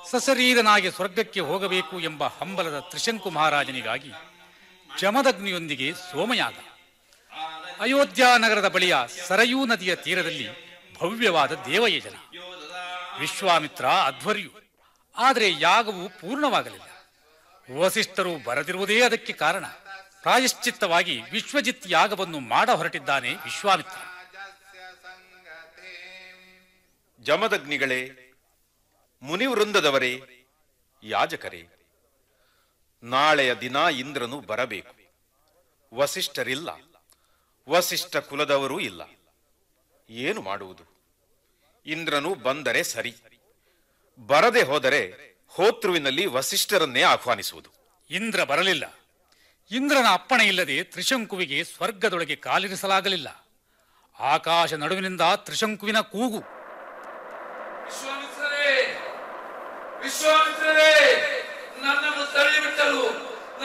ಸಸರೀರನಾಗಿ ಸ್ವರ್ಗಕ್ಕೆ ಹೋಗಬೇಕು ಎಂಬ ಹಂಬಲದ ತ್ರಿಶಂಕು ಮಹಾರಾಜನಿಗಾಗಿ ಜಮದಗ್ನಿಯೊಂದಿಗೆ ಸೋಮಯಾಗ ಅಯೋಧ್ಯ ನಗರದ ಬಳಿಯ ಸರಯೂ ನದಿಯ ತೀರದಲ್ಲಿ ಭವ್ಯವಾದ ದೇವಯಜನ ವಿಶ್ವಾಮಿತ್ರ ಅಧ್ವರ್ಯು ಆದರೆ ಯಾಗವು ಪೂರ್ಣವಾಗಲಿಲ್ಲ ವಸಿಷ್ಠರು ಬರದಿರುವುದೇ ಅದಕ್ಕೆ ಕಾರಣ ಪ್ರಾಯಶ್ಚಿತ್ತವಾಗಿ ವಿಶ್ವಜಿತ್ ಯಾಗವನ್ನು ಮಾಡ ಹೊರಟಿದ್ದಾನೆ ವಿಶ್ವಾಮಿತ್ರ ಜಮದಗ್ನಿಗಳೇ ಮುನಿವೃಂದದವರೇ ಯಾಜಕರೇ ನಾಳೆಯ ದಿನ ಇಂದ್ರನು ಬರಬೇಕು ವಸಿಷ್ಠರಿಲ್ಲ ವಸಿಷ್ಠ ಕುಲದವರೂ ಇಲ್ಲ ಏನು ಮಾಡುವುದು ಇಂದ್ರನು ಬಂದರೆ ಸರಿ ಬರದೆ ಹೋದರೆ ಹೋತೃವಿನಲ್ಲಿ ವಸಿಷ್ಠರನ್ನೇ ಆಹ್ವಾನಿಸುವುದು ಇಂದ್ರ ಬರಲಿಲ್ಲ ಇಂದ್ರನ ಅಪ್ಪಣೆ ಇಲ್ಲದೆ ತ್ರಿಶಂಕುವಿಗೆ ಸ್ವರ್ಗದೊಳಗೆ ಕಾಲಿರಿಸಲಾಗಲಿಲ್ಲ ಆಕಾಶ ನಡುವಿನಿಂದ ತ್ರಿಶಂಕುವಿನ ಕೂಗು ವಿಶ್ವಾಮಿತ್ರರೇ ವಿಶ್ವಾಮಿತ್ರರೇ ನನ್ನನ್ನು ತಳ್ಳಿಬಿಟ್ಟರು